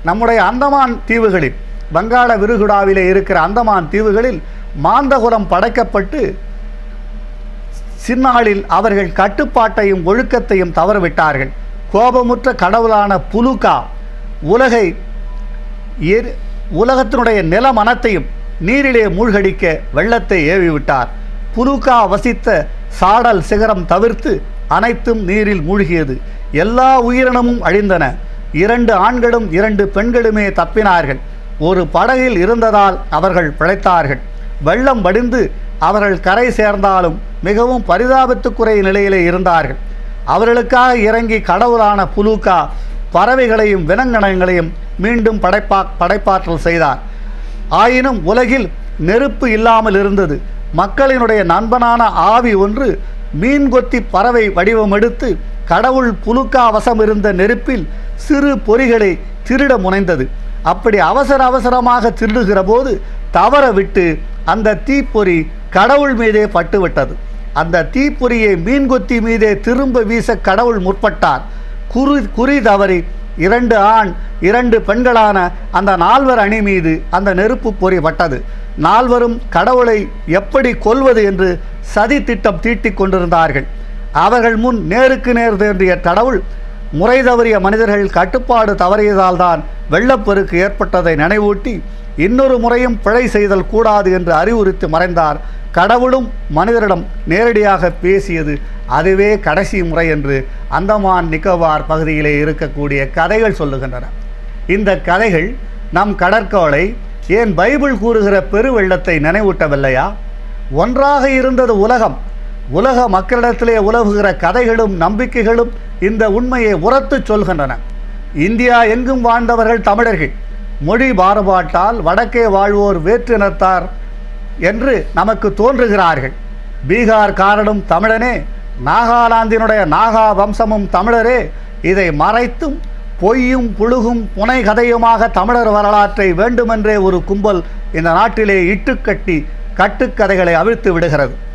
நம்முடைய அந்தமான் தீவுகளில் வங்காள விரிகுடாவிலே இருக்கிற அந்தமான் தீவுகளில் மாந்தகுலம் படைக்கப்பட்டு சின்னாளில் அவர்கள் கட்டுப்பாட்டையும் ஒழுக்கத்தையும் தவறவிட்டார்கள் கோபமுற்ற கடவுளான புலுகா உலகை எரி- உலகத்தினுடைய நிலமனத்தையும் நீரிலே மூழ்கடிக்க வெள்ளத்தை ஏவி விட்டார் புலுகா வசித்த சாடல் சிகரம் தவிர்த்து அனைத்தும் நீரில் மூழ்கியது எல்லா உயிரினமும் அழிந்தன இரண்டு ஆண்களும் இரண்டு பெண்களுமே தப்பினார்கள் ஒரு படகில் இருந்ததால் அவர்கள் பிழைத்தார்கள் வெள்ளம் வடிந்து அவர்கள் கரை சேர்ந்தாலும் மிகவும் பரிதாபத்துக்குரிய நிலையிலே இருந்தார்கள் அவர்களுக்காக இறங்கி கடவுளான புலூக்கா பறவைகளையும் விலங்கினங்களையும் மீண்டும் படைப்பா படைப்பாற்றல் செய்தார் ஆயினும் உலகில் நெருப்பு இல்லாமல் இருந்தது மக்களினுடைய நண்பனான ஆவி ஒன்று மீன்கொத்தி பறவை வடிவமெடுத்து கடவுள் புலுக்கா வசம் இருந்த நெருப்பில் சிறு பொறிகளை திருட முனைந்தது அப்படி அவசர அவசரமாக திருடுகிற போது தவற விட்டு அந்த தீப்பொறி கடவுள் மீதே பட்டுவிட்டது அந்த தீப்பொறியை மீன்கொத்தி மீதே திரும்ப வீச கடவுள் முற்பட்டார் குறி குறி தவறி இரண்டு ஆண் இரண்டு பெண்களான அந்த நால்வர் அணி மீது அந்த நெருப்பு பொறி பட்டது நால்வரும் கடவுளை எப்படி கொல்வது என்று சதி திட்டம் தீட்டிக் கொண்டிருந்தார்கள் அவர்கள் முன் நேருக்கு நேர் தோன்றிய கடவுள் முறை தவறிய மனிதர்கள் கட்டுப்பாடு தவறியதால் தான் வெள்ளப்பெருக்கு ஏற்பட்டதை நினைவூட்டி இன்னொரு முறையும் பிழை செய்தல் கூடாது என்று அறிவுறுத்தி மறைந்தார் கடவுளும் மனிதரிடம் நேரடியாக பேசியது அதுவே கடைசி முறை என்று அந்தமான் நிக்கோபார் பகுதியிலே இருக்கக்கூடிய கதைகள் சொல்லுகின்றன இந்த கதைகள் நம் கடற்கோளை ஏன் பைபிள் கூறுகிற பெருவெள்ளத்தை நினைவூட்டவில்லையா ஒன்றாக இருந்தது உலகம் உலக மக்களிடத்திலே உலவுகிற கதைகளும் நம்பிக்கைகளும் இந்த உண்மையை உரத்துச் சொல்கின்றன இந்தியா எங்கும் வாழ்ந்தவர்கள் தமிழர்கள் மொழி மாறுபாட்டால் வடக்கே வாழ்வோர் வேற்றினத்தார் என்று நமக்கு தோன்றுகிறார்கள் பீகார் காரனும் தமிழனே நாகாலாந்தினுடைய நாகா வம்சமும் தமிழரே இதை மறைத்தும் பொய்யும் புழுகும் புனை கதையுமாக தமிழர் வரலாற்றை வேண்டுமென்றே ஒரு கும்பல் இந்த நாட்டிலே இட்டுக்கட்டி கட்டுக்கதைகளை அவிழ்த்து விடுகிறது